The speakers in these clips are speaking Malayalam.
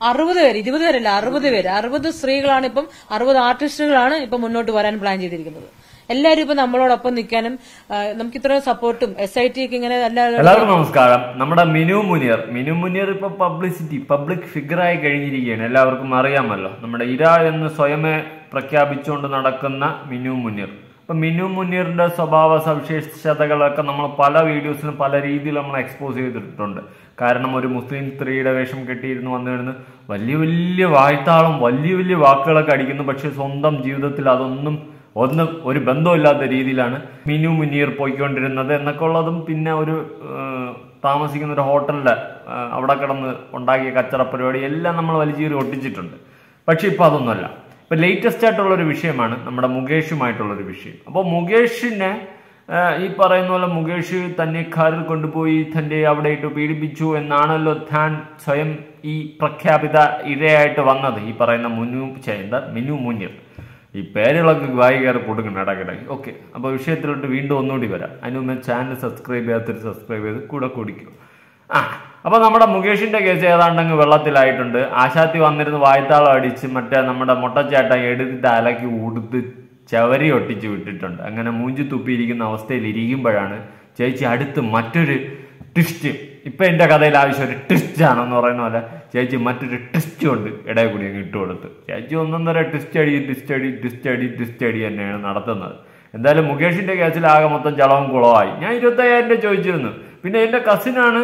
അറുപത് പേര് ഇരുപത് പേരല്ല അറുപത് പേര് അറുപത് സ്ത്രീകളാണ് ഇപ്പം അറുപത് ആർട്ടിസ്റ്റുകളാണ് ഇപ്പം മുന്നോട്ട് വരാൻ പ്ലാൻ ചെയ്തിരിക്കുന്നത് എല്ലാവരും ഇപ്പൊ നമ്മളോടൊപ്പം നിൽക്കാനും ആ, നമുക്ക് ഇത്രയും സപ്പോർട്ടും എസ് ഐ ടി ഒക്കെ ഇങ്ങനെ എല്ലാവരും എല്ലാവർക്കും നമസ്കാരം നമ്മുടെ മിനു മുനിയർ മിനു മുനിയർ ഇപ്പൊ പബ്ലിസിറ്റി പബ്ലിക് ഫിഗറായി കഴിഞ്ഞിരിക്കുകയാണ് എല്ലാവർക്കും അറിയാമല്ലോ നമ്മുടെ ഇര എന്ന് സ്വയമേ പ്രഖ്യാപിച്ചുകൊണ്ട് നടക്കുന്ന മിനു മുനിയർ അപ്പൊ മിനു മുനീറിന്റെ സ്വഭാവ സവിശേഷതകളൊക്കെ നമ്മൾ പല വീഡിയോസിലും പല രീതിയിൽ നമ്മൾ എക്സ്പോസ് ചെയ്തിട്ടുണ്ട് കാരണം ഒരു മുസ്ലിം സ്ത്രീയുടെ വേഷം കെട്ടിയിരുന്ന് വന്നിരുന്ന് വലിയ വലിയ വായ്ത്താളം വലിയ വലിയ വാക്കുകളൊക്കെ അടിക്കുന്നു പക്ഷെ സ്വന്തം ജീവിതത്തിൽ അതൊന്നും ഒന്നും ഒരു ബന്ധമില്ലാത്ത രീതിയിലാണ് മിനു മുനീർ പോയിക്കൊണ്ടിരുന്നത് എന്നൊക്കെ ഉള്ളതും പിന്നെ ഒരു ഏഹ്, താമസിക്കുന്ന ഒരു ഹോട്ടലിൽ അവിടെ കിടന്ന് ഉണ്ടാക്കിയ കച്ചറ പരിപാടി എല്ലാം നമ്മൾ വലിച്ചേറി ഒട്ടിച്ചിട്ടുണ്ട് പക്ഷെ ഇപ്പൊ അതൊന്നുമല്ല ഇപ്പൊ ലേറ്റസ്റ്റ് ആയിട്ടുള്ള ഒരു വിഷയമാണ് നമ്മുടെ മുകേഷുമായിട്ടുള്ള ഒരു വിഷയം അപ്പോൾ മുകേഷിനെ ഏഹ്, ഈ പറയുന്ന പോലെ മുകേഷ് തന്നെ കാറിൽ കൊണ്ടുപോയി തന്റെ അവിടെ ഇട്ട് പീഡിപ്പിച്ചു എന്നാണല്ലോ താൻ സ്വയം ഈ പ്രഖ്യാപിത ഇരയായിട്ട് വന്നത് ഈ പറയുന്ന മുനു ഛെ, എന്താ മിനു മുനീർ ഈ പേരുകളൊക്കെ വായി കയറി കൊടുക്കണം ഇടയ്ക്കിടയ്ക്ക് ഓക്കെ അപ്പോൾ വിഷയത്തിലോട്ട് വീണ്ടും ഒന്നുകൂടി വരാം അതിന് മുമ്പ് ചാനൽ സബ്സ്ക്രൈബ് ചെയ്യാത്തൊരു സബ്സ്ക്രൈബ് ചെയ്ത് കൂടെ കുടിക്കും ആ അപ്പോൾ നമ്മുടെ മുകേഷിന്റെ കേസ് ഏതാണ്ടങ്ങ് വെള്ളത്തിലായിട്ടുണ്ട് ആശാത്തി വന്നിരുന്ന് വായ്ത്താളം അടിച്ച് മറ്റേ നമ്മുടെ മുട്ടച്ചേട്ട എടുത്തിട്ട് അലക്കി ഉടുത്ത് ചവരി ഒട്ടിച്ച് വിട്ടിട്ടുണ്ട് അങ്ങനെ മൂഞ്ചി തുപ്പിയിരിക്കുന്ന അവസ്ഥയിൽ ഇരിക്കുമ്പോഴാണ് ചേച്ചി അടുത്ത് മറ്റൊരു ട്വിസ്റ്റ് ഇപ്പൊ എന്റെ കഥയിൽ ആവശ്യം ഒരു ട്വിസ്റ്റ് ആണെന്ന് പറയുന്ന പോലെ ചേച്ചി മറ്റൊരു ട്വിസ്റ്റ് കൊണ്ട് ഇടയിൽ കൂടി അങ്ങ് ഇട്ട് കൊടുത്തു ചേച്ചി ഒന്നൊന്നര ട്വിസ്റ്റ് അടി ട്വിസ്റ്റ് അടി ട്വിസ്റ്റ് അടി ട്വിസ്റ്റ് അടി തന്നെയാണ് നടത്തുന്നത് എന്തായാലും മുകേഷിന്റെ കേസിൽ ആകെ മൊത്തം ചളവും കുളമായി ഞാൻ ഇരുപത്തയ്യായിരം രൂപ ചോദിച്ചിരുന്നു പിന്നെ എന്റെ കസിനാണ്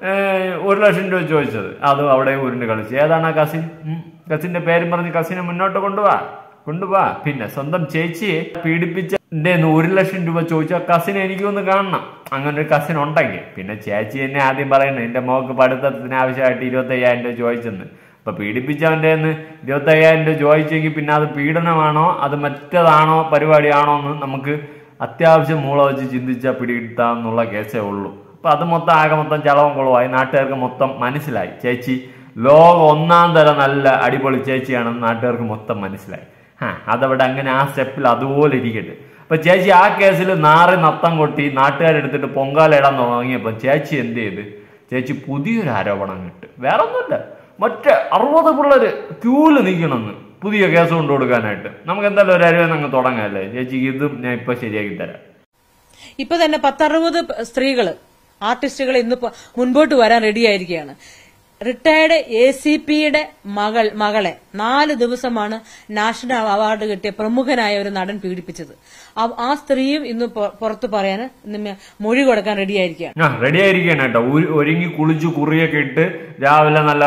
ഒരു ലക്ഷം രൂപ ചോദിച്ചത് അതും അവിടെ ഉരുണ്ട് കളിച്ചു ഏതാണ് ആ കസിൻ ഉം, കസിന്റെ പേരും പറഞ്ഞ് കസിനെ മുന്നോട്ട് കൊണ്ടുപോവാ കൊണ്ടുപോവാ പിന്നെ സ്വന്തം ചേച്ചിയെ പീഡിപ്പിച്ച ഒരു ലക്ഷം രൂപ ചോദിച്ച കസിനെ എനിക്കൊന്ന് കാണണം അങ്ങനെ ഒരു കസിൻ ഉണ്ടെങ്കിൽ പിന്നെ ചേച്ചി എന്നെ ആദ്യം പറയുന്നത് എന്റെ മോക്ക് പഠിത്തത്തിന് ആവശ്യമായിട്ട് ഇരുപത്തി അയ്യായിരം രൂപ ചോദിച്ചെന്ന് അപ്പൊ പീഡിപ്പിച്ചവന്റെ ഇരുപത്തി അയ്യായിരം രൂപ ചോദിച്ചെങ്കിൽ പിന്നെ അത് പീഡനമാണോ അത് മറ്റേതാണോ പരിപാടിയാണോ എന്ന് നമുക്ക് അത്യാവശ്യം മൂള വെച്ച് ചിന്തിച്ചാൽ പിടികിട്ടാന്നുള്ള കേസേ ഉള്ളൂ അപ്പൊ അത് മൊത്തം ആകെ മൊത്തം ചളവും കുളമായി നാട്ടുകാർക്ക് മൊത്തം മനസ്സിലായി ചേച്ചി ലോക ഒന്നാം തരം നല്ല അടിപൊളി ചേച്ചിയാണെന്ന് നാട്ടുകാർക്ക് മൊത്തം മനസ്സിലായി ആ അതവിടെ അങ്ങനെ ആ സ്റ്റെപ്പിൽ അതുപോലെ ഇരിക്കട്ടെ അപ്പൊ ചേച്ചി ആ കേസിൽ നാറി നത്തം കൊട്ടി നാട്ടുകാരെടുത്തിട്ട് പൊങ്കാല ഇടാൻ തുടങ്ങിയപ്പോ ചേച്ചി എന്ത് ചെയ്ത് ചേച്ചി പുതിയൊരു ആരോപണം കിട്ട് വേറെ ഒന്നുമില്ല മറ്റേ അറുപത് പിള്ളേര് ക്യൂല് നിൽക്കണമെന്ന് പുതിയ കേസ് കൊണ്ടു കൊടുക്കാനായിട്ട് നമുക്ക് എന്തായാലും ഒരു അരുവെന്ന് അങ്ങ് തുടങ്ങാല്ലേ ചേച്ചിക്ക് ഇതും ഞാൻ ഇപ്പൊ ശരിയാക്കി തരാം ഇപ്പൊ തന്നെ പത്തറുപത് സ്ത്രീകള് ആർട്ടിസ്റ്റുകൾ ഇന്ന് പ- മുൻപോട്ട് വരാൻ റെഡിയായിരിക്കുകയാണ് റിട്ടയർഡ് എ സി പിയുടെ മകൾ മകളെ നാല് ദിവസമാണ് നാഷണൽ അവാർഡ് കിട്ടിയ പ്രമുഖനായ ഒരു നടൻ പീഡിപ്പിച്ചത് ആ- ആ സ്ത്രീയും ഇന്ന് പൊ- പുറത്ത് പറയാൻ ഇന്ന് മൊഴി കൊടുക്കാൻ റെഡിയായിരിക്കുകയാണ് ആ റെഡി ആയിരിക്കണം കേട്ടോ ഒരു- ഒരുങ്ങി കുളിച്ചു കുറിയൊക്കെ ഇട്ട് രാവിലെ നല്ല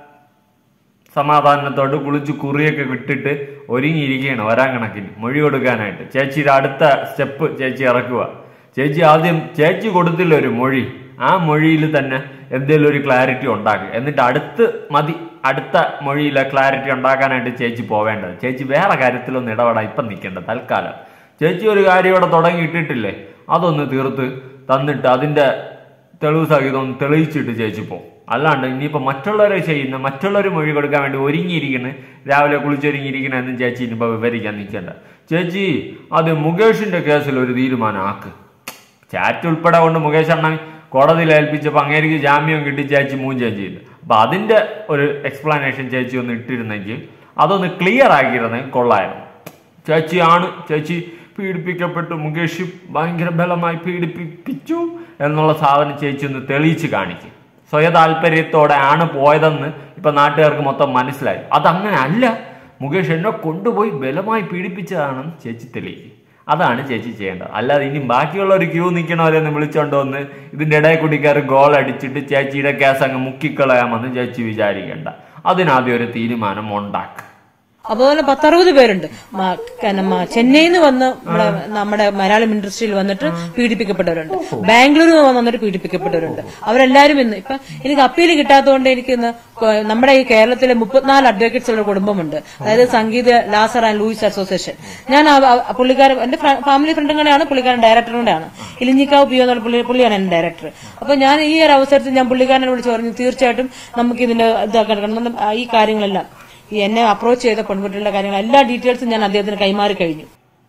സമാധാനത്തോട് കുളിച്ച് കുറിയൊക്കെ വിട്ടിട്ട് ഒരുങ്ങിയിരിക്കുകയാണ് വരാൻ കണക്കിന് മൊഴി കൊടുക്കാനായിട്ട് ചേച്ചിയുടെ അടുത്ത സ്റ്റെപ്പ് ചേച്ചി ഇറക്കുക ചേച്ചി ആദ്യം ചേച്ചി കൊടുത്തില്ല ഒരു മൊഴി ആ മൊഴിയിൽ തന്നെ എന്തെങ്കിലും ഒരു ക്ലാരിറ്റി ഉണ്ടാക്കുക എന്നിട്ട് അടുത്ത് മതി അടുത്ത മൊഴിയിലെ ക്ലാരിറ്റി ഉണ്ടാക്കാനായിട്ട് ചേച്ചി പോവേണ്ടത് ചേച്ചി വേറെ കാര്യത്തിലൊന്നും ഇടപെടാൻ ഇപ്പം നിൽക്കേണ്ട തൽക്കാലം ചേച്ചി ഒരു കാര്യം ഇവിടെ തുടങ്ങി ഇട്ടിട്ടില്ലേ അതൊന്ന് തീർത്ത് തന്നിട്ട് അതിന്റെ തെളിവ് സഹിതം ഒന്ന് തെളിയിച്ചിട്ട് ചേച്ചി പോകും അല്ലാണ്ട് ഇനിയിപ്പോ മറ്റുള്ളവരെ ചെയ്യുന്ന മറ്റുള്ളവർ മൊഴി കൊടുക്കാൻ വേണ്ടി ഒരുങ്ങിയിരിക്കുന്ന രാവിലെ കുളിച്ചൊരുങ്ങിയിരിക്കണ എന്നും ചേച്ചി ഇനിയിപ്പോ വിവരിക്കാൻ നിൽക്കണ്ട ചേച്ചി അത് മുകേഷിന്റെ കേസിൽ ഒരു തീരുമാനം ആക്ക് ചാറ്റ് ഉൾപ്പെടെ കൊണ്ട് മുകേഷ് അണ്ണൻ കോടതിയിൽ ഏൽപ്പിച്ചപ്പോൾ അങ്ങേക്ക് ജാമ്യം കിട്ടി ചേച്ചി മൂഞ്ചുകയും ചെയ്തു അപ്പൊ അതിന്റെ ഒരു എക്സ്പ്ലനേഷൻ ചേച്ചി ഒന്ന് ഇട്ടിരുന്നെങ്കിൽ അതൊന്ന് ക്ലിയർ ആക്കിയിരുന്നെങ്കിൽ കൊള്ളായിരുന്നു ചേച്ചിയാണ് ചേച്ചി പീഡിപ്പിക്കപ്പെട്ടു മുകേഷ് ഭയങ്കര ബലമായി പീഡിപ്പിച്ചു എന്നുള്ള സാധനം ചേച്ചി ഒന്ന് തെളിയിച്ച് കാണിക്കും സ്വയ താല്പര്യത്തോടെ ആണ് പോയതെന്ന് ഇപ്പൊ നാട്ടുകാർക്ക് മൊത്തം മനസ്സിലായി അതങ്ങനെ അല്ല മുകേഷ് എന്നെ കൊണ്ടുപോയി ബലമായി പീഡിപ്പിച്ചതാണെന്ന് ചേച്ചി തെളിയിക്കും അതാണ് ചേച്ചി ചെയ്യേണ്ടത് അല്ലാതെ ഇനി ബാക്കിയുള്ള ഒരു ക്യൂ നിൽക്കണവരെന്ന് വിളിച്ചോണ്ട് വന്ന് ഇതിന്റെ ഇടയിൽ കുടിക്കാർ ഗോൾ അടിച്ചിട്ട് ചേച്ചിയുടെ കേസ് അങ്ങ് മുക്കിക്കളയാമെന്ന് ചേച്ചി വിചാരിക്കേണ്ട അതിനാദ്യം ഒരു തീരുമാനം ഉണ്ടാക്കുക അതുപോലെ പത്തറുപത് പേരുണ്ട് മ- പിന്നെ മ- ചെന്നൈയിൽ നിന്ന് വന്ന് നമ്മുടെ നമ്മുടെ മലയാളം ഇൻഡസ്ട്രിയിൽ വന്നിട്ട് പീഡിപ്പിക്കപ്പെട്ടവരുണ്ട് ബാംഗ്ലൂരിൽ നിന്ന് വന്നിട്ട് പീഡിപ്പിക്കപ്പെട്ടവരുണ്ട് അവരെല്ലാരും ഇന്ന് ഇപ്പൊ എനിക്ക് അപ്പീൽ കിട്ടാത്തതുകൊണ്ട് എനിക്ക് ഇന്ന് കൊ- നമ്മുടെ ഈ കേരളത്തിലെ മുപ്പത്തിനാല് അഡ്വക്കേറ്റ്സ് ഉള്ള കുടുംബമുണ്ട് അതായത് സംഗീത ലാസർ ആൻഡ് ലൂയിസ് അസോസിയേഷൻ ഞാൻ ആ- ആ പുള്ളിക്കാരൻ എന്റെ ഫ്ര- ഫാമിലി ഫ്രണ്ടുകളെയാണ് പുള്ളിക്കാരൻ ഡയറക്ടറുടെയാണ് ഇലിഞ്ഞിക്കാവ് പി എന്നുള്ള പുള്ളി പുള്ളിയാണ് എന്റെ ഡയറക്ടർ അപ്പൊ ഞാൻ ഈ ഒരു അവസരത്തിൽ ഞാൻ പുള്ളിക്കാരനെ വിളിച്ച് പറഞ്ഞു തീർച്ചയായിട്ടും നമുക്ക് ഇതിന്റെ ഇതാക്കാൻ കാരണം ഈ കാര്യങ്ങളെല്ലാം ഈ എന്നെ അപ്രോച്ച് ചെയ്ത പെൺകുട്ടികളുടെ കാര്യങ്ങൾ എല്ലാ ഡീറ്റെയിൽസും ഞാൻ അദ്ദേഹത്തിന് കൈമാറി കഴിഞ്ഞു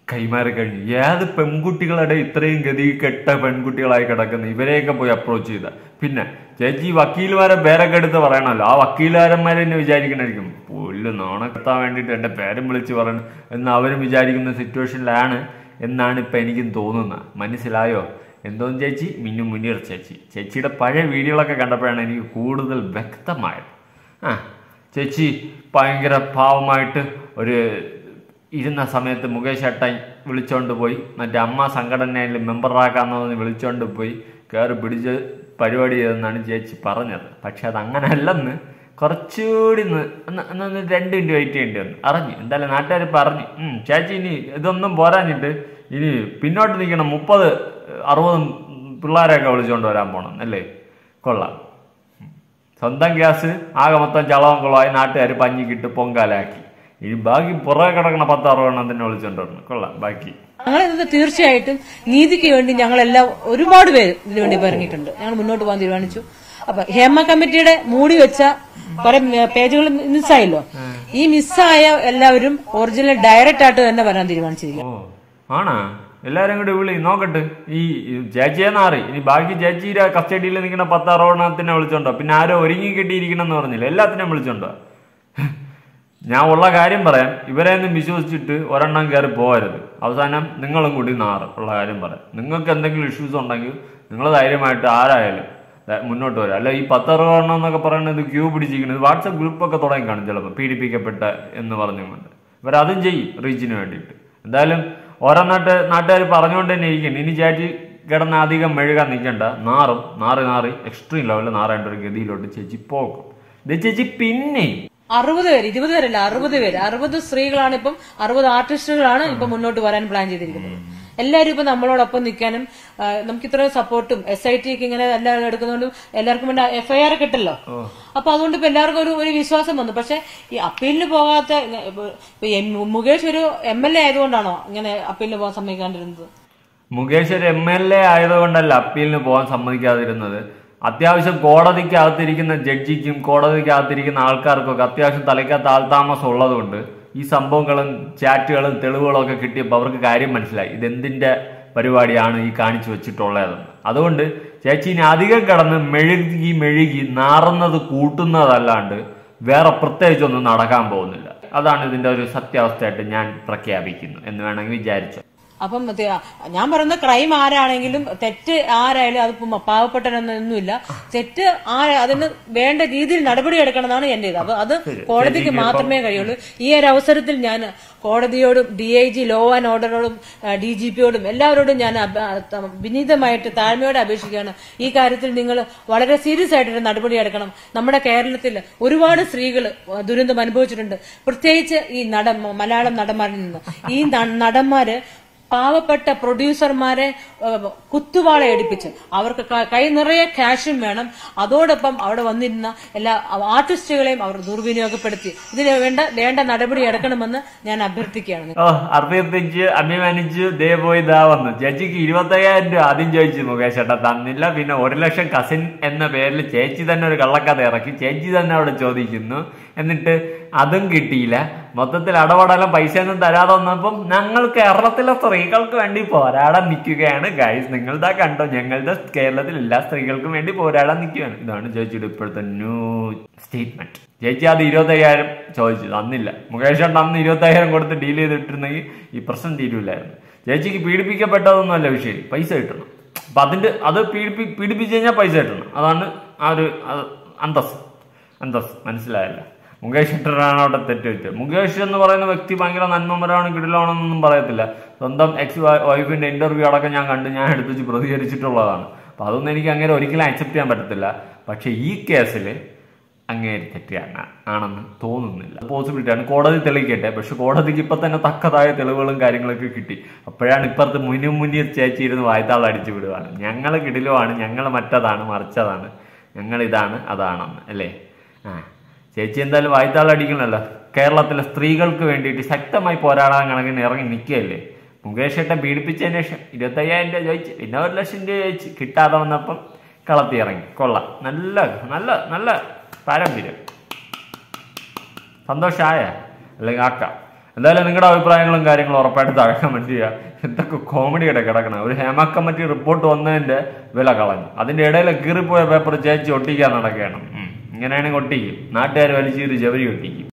കൈമാറി കഴിഞ്ഞു ഏത് പെൺകുട്ടികളുടെ ഇത്രയും ഗതി കെട്ട പെൺകുട്ടികളായി കിടക്കുന്ന ഇവരെയൊക്കെ പോയി അപ്രോച്ച് ചെയ്ത പിന്നെ ചേച്ചി ഈ വക്കീൽമാരെ പേരൊക്കെ എടുത്ത് പറയണമല്ലോ ആ വക്കീലുകാരന്മാരെ എന്നെ വിചാരിക്കണായിരിക്കും പുല്ല് നാണക്കെത്താൻ വേണ്ടിയിട്ട് എന്റെ പേരും വിളിച്ച് പറയണം എന്ന് അവരും വിചാരിക്കുന്ന സിറ്റുവേഷനിലാണ് എന്നാണ് ഇപ്പൊ എനിക്കും തോന്നുന്നത് മനസ്സിലായോ എന്തോന്ന് ചേച്ചി മിന്നു മുനീർ ചേച്ചി ചേച്ചിയുടെ പഴയ വീഡിയോകളൊക്കെ കണ്ടപ്പോഴാണ് എനിക്ക് കൂടുതൽ വ്യക്തമായത് ആ ചേച്ചി ഭയങ്കര പാവമായിട്ട് ഒരു ഇരുന്ന സമയത്ത് മുകേഷ് ഏട്ടൻ വിളിച്ചോണ്ട് പോയി മറ്റേ അമ്മ സംഘടനയിൽ മെമ്പറാക്കാമെന്ന് വിളിച്ചോണ്ട് പോയി കയറി പിടിച്ച് പരിപാടി ചെയ്തെന്നാണ് ചേച്ചി പറഞ്ഞത് പക്ഷെ അത് അങ്ങനെയല്ലെന്ന് കുറച്ചുകൂടി ഒന്ന് ഒന്ന് ഒന്ന് ഒന്ന് രണ്ട് മിനിറ്റ് വെയിറ്റ് ചെയ്യേണ്ടി വന്നു അറിഞ്ഞു എന്തായാലും നാട്ടുകാർ പറഞ്ഞു ഉം, ചേച്ചി ഇനി ഇതൊന്നും പോരാഞ്ഞിട്ട് ഇനി പിന്നോട്ട് നിൽക്കണം മുപ്പത് അറുപതും പിള്ളേരെയൊക്കെ വിളിച്ചുകൊണ്ട് വരാൻ പോണം അല്ലേ കൊള്ളാം സ്വന്തം ഗ്യാസ് ആകെ മൊത്തം ചളവും കുളമായി നാട്ടുകാർ പഞ്ഞിക്കിട്ട് പൊങ്കാലാക്കി ഇനി ബാക്കി പുറകെ കിടക്കണ പത്ത് അറുപതെണ്ണം തന്നെ വിളിച്ചോണ്ട് വരണം കൊള്ളാം ബാക്കി ഞങ്ങൾ ഇത് തീർച്ചയായിട്ടും നീതിക്ക് വേണ്ടി ഞങ്ങളെല്ലാം ഒരുപാട് പേര് ഇതിനു വേണ്ടി ഇപ്പൊ ഇറങ്ങിയിട്ടുണ്ട് ഞങ്ങൾ മുന്നോട്ട് പോകാൻ തീരുമാനിച്ചു അപ്പൊ ഹേമ കമ്മിറ്റിയുടെ മൂടി വെച്ച കുറെ പേജുകൾ മിസ്സായല്ലോ ഈ മിസ്സായ എല്ലാവരും ഒറിജിനൽ ഡയറക്റ്റ് ആയിട്ട് തന്നെ വരാൻ തീരുമാനിച്ചിരിക്കും ഓ ആണാ എല്ലാരും കൂടി വിളി നോക്കട്ടെ ഈ ചേച്ചിയെ നാറി ഇനി ബാക്കി ചേച്ചിയുടെ കസ്റ്റഡിയിൽ നിൽക്കുന്ന പത്ത് അറുപതെണ്ണത്തിനെ വിളിച്ചോണ്ടോ പിന്നെ ആരോ ഒരുങ്ങി കെട്ടിയിരിക്കണം എന്ന് പറഞ്ഞില്ല എല്ലാത്തിനെയും വിളിച്ചോണ്ടോ ഞാൻ ഉള്ള കാര്യം പറയാം ഇവരെ ഒന്നും വിശ്വസിച്ചിട്ട് ഒരെണ്ണം കയറി പോകരുത് അവസാനം നിങ്ങളും കൂടി നാറ് ഉള്ള കാര്യം പറയാം നിങ്ങൾക്ക് എന്തെങ്കിലും ഇഷ്യൂസ് ഉണ്ടെങ്കിൽ നിങ്ങൾ ധൈര്യമായിട്ട് ആരായാലും ദേ- മുന്നോട്ട് വരാം അല്ല ഈ പത്തറുപതെണ്ണം എന്നൊക്കെ പറയുന്നത് ക്യൂ പിടിച്ചിരിക്കുന്നത് വാട്സപ്പ് ഗ്രൂപ്പൊക്കെ തുടങ്ങി കാണും ചിലപ്പോൾ പീഡിപ്പിക്കപ്പെട്ട എന്ന് പറഞ്ഞുകൊണ്ട് ഇവരതും ചെയ്യും റീച്ചിന് വേണ്ടിയിട്ട് എന്തായാലും ഓരോ നാട്ട് നാട്ടുകാർ പറഞ്ഞുകൊണ്ട് തന്നെ ഇരിക്കുന്നു ഇനി ചേച്ചി കിടന്ന് അധികം മെഴുകാൻ നിൽക്കണ്ട നാറും നാറി നാറി എക്സ്ട്രീം ലെവലിൽ നാറേണ്ട ഒരു ഗതിയിലോട്ട് ചേച്ചി പോകും ഇത് ചേച്ചി പിന്നെയും അറുപത് പേര് ഇരുപത് പേരല്ല അറുപത് പേര് അറുപത് സ്ത്രീകളാണ് ഇപ്പം അറുപത് ആർട്ടിസ്റ്റുകളാണ് ഇപ്പം മുന്നോട്ട് വരാൻ പ്ലാൻ ചെയ്തിരിക്കുന്നത് എല്ലാവരും ഇപ്പൊ നമ്മളോടൊപ്പം നിൽക്കാനും ആ, നമുക്ക് ഇത്രയും സപ്പോർട്ടും എസ് ഐ ടിക്ക് ഇങ്ങനെ എല്ലാവരും എടുക്കുന്നതുകൊണ്ടും എല്ലാവർക്കും വേണ്ട എഫ്ഐആർ കിട്ടല്ലോ അപ്പൊ അതുകൊണ്ട് ഇപ്പൊ എല്ലാവർക്കും ഒരു ഒരു വിശ്വാസം വന്നു പക്ഷെ ഈ അപ്പീലിന് പോകാത്ത ഇപ്പൊ എം- മുകേഷ് ഒരു എം എൽ എ ആയതുകൊണ്ടാണോ ഇങ്ങനെ അപ്പീലിന് പോകാൻ സമ്മതിക്കാണ്ടിരുന്നത് മുകേഷ് ഒരു എം എൽ എ ആയതുകൊണ്ടല്ല അപ്പീലിന് പോകാൻ സമ്മതിക്കാതിരുന്നത് അത്യാവശ്യം കോടതിക്കകത്തിരിക്കുന്ന ജഡ്ജിക്കും കോടതിക്കകത്തിരിക്കുന്ന ആൾക്കാർക്കൊക്കെ അത്യാവശ്യം തലയ്ക്കകത്ത് ആൾതാമസം ഉള്ളതുകൊണ്ട് ഈ സംഭവങ്ങളും ചാറ്റുകളും തെളിവുകളും ഒക്കെ കിട്ടിയപ്പോൾ അവർക്ക് കാര്യം മനസ്സിലായി ഇതെന്തിന്റെ പരിപാടിയാണ് ഈ കാണിച്ചു വെച്ചിട്ടുള്ളതെന്ന് അതുകൊണ്ട് ചേച്ചീനെ അധികം കടന്ന് മെഴുകി മെഴുകി നാറുന്നത് കൂട്ടുന്നതല്ലാണ്ട് വേറെ പ്രത്യേകിച്ചൊന്നും നടക്കാൻ പോകുന്നില്ല അതാണ് ഇതിന്റെ ഒരു സത്യാവസ്ഥയായിട്ട് ഞാൻ പ്രഖ്യാപിക്കുന്നു എന്ന് വേണമെങ്കിൽ വിചാരിച്ചു അപ്പം മറ്റേ ഞാൻ പറയുന്ന ക്രൈം ആരാണെങ്കിലും തെറ്റ് ആരായാലും അത് ഇപ്പം പാവപ്പെട്ടവനൊന്നുമില്ല തെറ്റ് ആരാ അതിന് വേണ്ട രീതിയിൽ നടപടി എടുക്കണമെന്നാണ് എന്റെ ഇത് അപ്പൊ അത് കോടതിക്ക് മാത്രമേ കഴിയുള്ളൂ ഈ ഒരു അവസരത്തിൽ ഞാൻ കോടതിയോടും D I G law and ഓർഡറോടും ഡി ജി പിയോടും എല്ലാവരോടും ഞാൻ അഭ- ത- വിനീതമായിട്ട് താഴ്മയോടെ അപേക്ഷിക്കുകയാണ് ഈ കാര്യത്തിൽ നിങ്ങൾ വളരെ സീരിയസ് ആയിട്ടൊരു നടപടി എടുക്കണം നമ്മുടെ കേരളത്തിൽ ഒരുപാട് സ്ത്രീകൾ ദുരന്തം അനുഭവിച്ചിട്ടുണ്ട് പ്രത്യേകിച്ച് ഈ നട മലയാളം നടന്മാരിൽ നിന്ന് ഈ ന- നടന്മാര് പാവപ്പെട്ട പ്രൊഡ്യൂസർമാരെ ഏഹ്, കുത്തുവാള എടുപ്പിച്ച് അവർക്ക് ക- കൈ നിറയെ ക്യാഷും വേണം അതോടൊപ്പം അവിടെ വന്നിരുന്ന എല്ലാ ആർട്ടിസ്റ്റുകളെയും അവർ ദുർവിനിയോഗപ്പെടുത്തി ഇതിന് വേണ്ട വേണ്ട നടപടി എടുക്കണമെന്ന് ഞാൻ അഭ്യർത്ഥിക്കുകയാണ് ഓ അഭ്യർത്ഥിച്ച് അഭിമാനിച്ച് ദേ പോയി ഇതാ വന്നു ചേച്ചിക്ക് ഇരുപത്തയ്യായിരം രൂപ ആദ്യം ചോദിച്ചു മുകേഷ് ഏട്ടാ തന്നില്ല പിന്നെ ഒരു ലക്ഷം കസിൻ എന്ന പേരിൽ ചേച്ചി തന്നെ ഒരു കള്ളക്കഥ ഇറക്കി ചേച്ചി തന്നെ അവിടെ ചോദിക്കുന്നു എന്നിട്ട് അതും കിട്ടിയില്ല മൊത്തത്തിൽ അടപടലം പൈസ ഒന്നും തരാതെ വന്നപ്പം ഞങ്ങൾ കേരളത്തിലെ സ്ത്രീകൾക്ക് വേണ്ടി പോരാടാൻ നിൽക്കുകയാണ് ഗൈസ് നിങ്ങളിതാ കണ്ടോ ഞങ്ങളുടെ കേരളത്തിൽ എല്ലാ സ്ത്രീകൾക്കും വേണ്ടി പോരാടാൻ നിൽക്കുകയാണ് ഇതാണ് ചേച്ചിയുടെ ഇപ്പോഴത്തെ ന്യൂ സ്റ്റേറ്റ്മെന്റ് ചേച്ചി അത് ഇരുപത്തയ്യായിരം ചോദിച്ചു തന്നില്ല മുകേഷ് ഏട്ടൻ അന്ന് ഇരുപത്തയ്യായിരം കൊടുത്ത് ഡീൽ ചെയ്തിട്ടുണ്ടെങ്കിൽ ഈ പ്രശ്നം തീരൂലായിരുന്നു ചേച്ചിക്ക് പീഡിപ്പിക്കപ്പെട്ടതൊന്നുമല്ല വിഷയം പൈസ കിട്ടണം അപ്പൊ അതിന്റെ അത് പീഡിപ്പി പീഡിപ്പിച്ചു കഴിഞ്ഞാൽ പൈസ കിട്ടണം അതാണ് ആ ഒരു അത് അന്തസ് അന്തസ് മനസ്സിലായല്ല മുകേഷ് ഏട്ടനാണ് അവിടെ തെറ്റ് വെച്ചത് മുകേഷ് എന്ന് പറയുന്ന വ്യക്തി ഭയങ്കര നന്മമരാണ് കിടിലാണെന്നൊന്നും പറയത്തില്ല സ്വന്തം എക്സ് വൈഫിന്റെ ഇന്റർവ്യൂ അടക്കം ഞാൻ കണ്ട് ഞാൻ എടുത്തു വെച്ച് പ്രതികരിച്ചിട്ടുള്ളതാണ് അപ്പൊ അതൊന്നും എനിക്ക് അങ്ങനെ ഒരിക്കലും അക്സെപ്റ്റ് ചെയ്യാൻ പറ്റത്തില്ല പക്ഷെ ഈ കേസിൽ അങ്ങേര് തെറ്റുകാരന ആണെന്ന് തോന്നുന്നില്ല പോസിബിലിറ്റി ആണ് കോടതി തെളിയിക്കട്ടെ പക്ഷെ കോടതിക്ക് ഇപ്പൊ തന്നെ തക്കതായ തെളിവുകളും കാര്യങ്ങളൊക്കെ കിട്ടി അപ്പോഴാണ് ഇപ്പുറത്ത് മുന്നും മുന്നിൽ ചേച്ചി ഇരുന്ന് വായ്ത്താൾ അടിച്ചു വിടുവാണ് ഞങ്ങൾ കിടിലുമാണ് ഞങ്ങൾ മറ്റതാണ് മറിച്ചതാണ് ഞങ്ങൾ ഇതാണ് അതാണെന്ന് അല്ലേ ആ ചേച്ചി എന്തായാലും വായ്ത്താൾ അടിക്കണല്ലോ കേരളത്തിലെ സ്ത്രീകൾക്ക് വേണ്ടിയിട്ട് ശക്തമായി പോരാടാൻ കണക്കിന് ഇറങ്ങി നിൽക്കുകയല്ലേ മുകേഷ് ഏട്ടൻ പീഡിപ്പിച്ചതിന് ശേഷം ഇരുപത്തയ്യായിരം രൂപ ചോദിച്ചു പിന്നെ ഒരു ലക്ഷം രൂപ ചോദിച്ചു കിട്ടാതെ വന്നപ്പം കളത്തി ഇറങ്ങി കൊള്ളാം നല്ല നല്ല നല്ല പാരമ്പര്യം സന്തോഷമായ അല്ലെങ്കിൽ ആക്കാം എന്തായാലും നിങ്ങളുടെ അഭിപ്രായങ്ങളും കാര്യങ്ങളും ഉറപ്പായിട്ട് താഴെ കമന്റ് ചെയ്യുക എന്തൊക്കെ കോമഡിയുടെ കിടക്കണം ഒരു ഹേമ കമ്മിറ്റി റിപ്പോർട്ട് വന്നതിന്റെ വില കളഞ്ഞു അതിന്റെ ഇടയിൽ കീറിപ്പോയ പേപ്പർ ചേച്ചി ഒട്ടിക്കാൻ നടക്കുകയാണ് ഉം. ഇങ്ങനെയാണെങ്കിൽ ഒട്ടിക്കും നാട്ടുകാർ വലിച്ചീറി ജവരി ഒട്ടിക്കും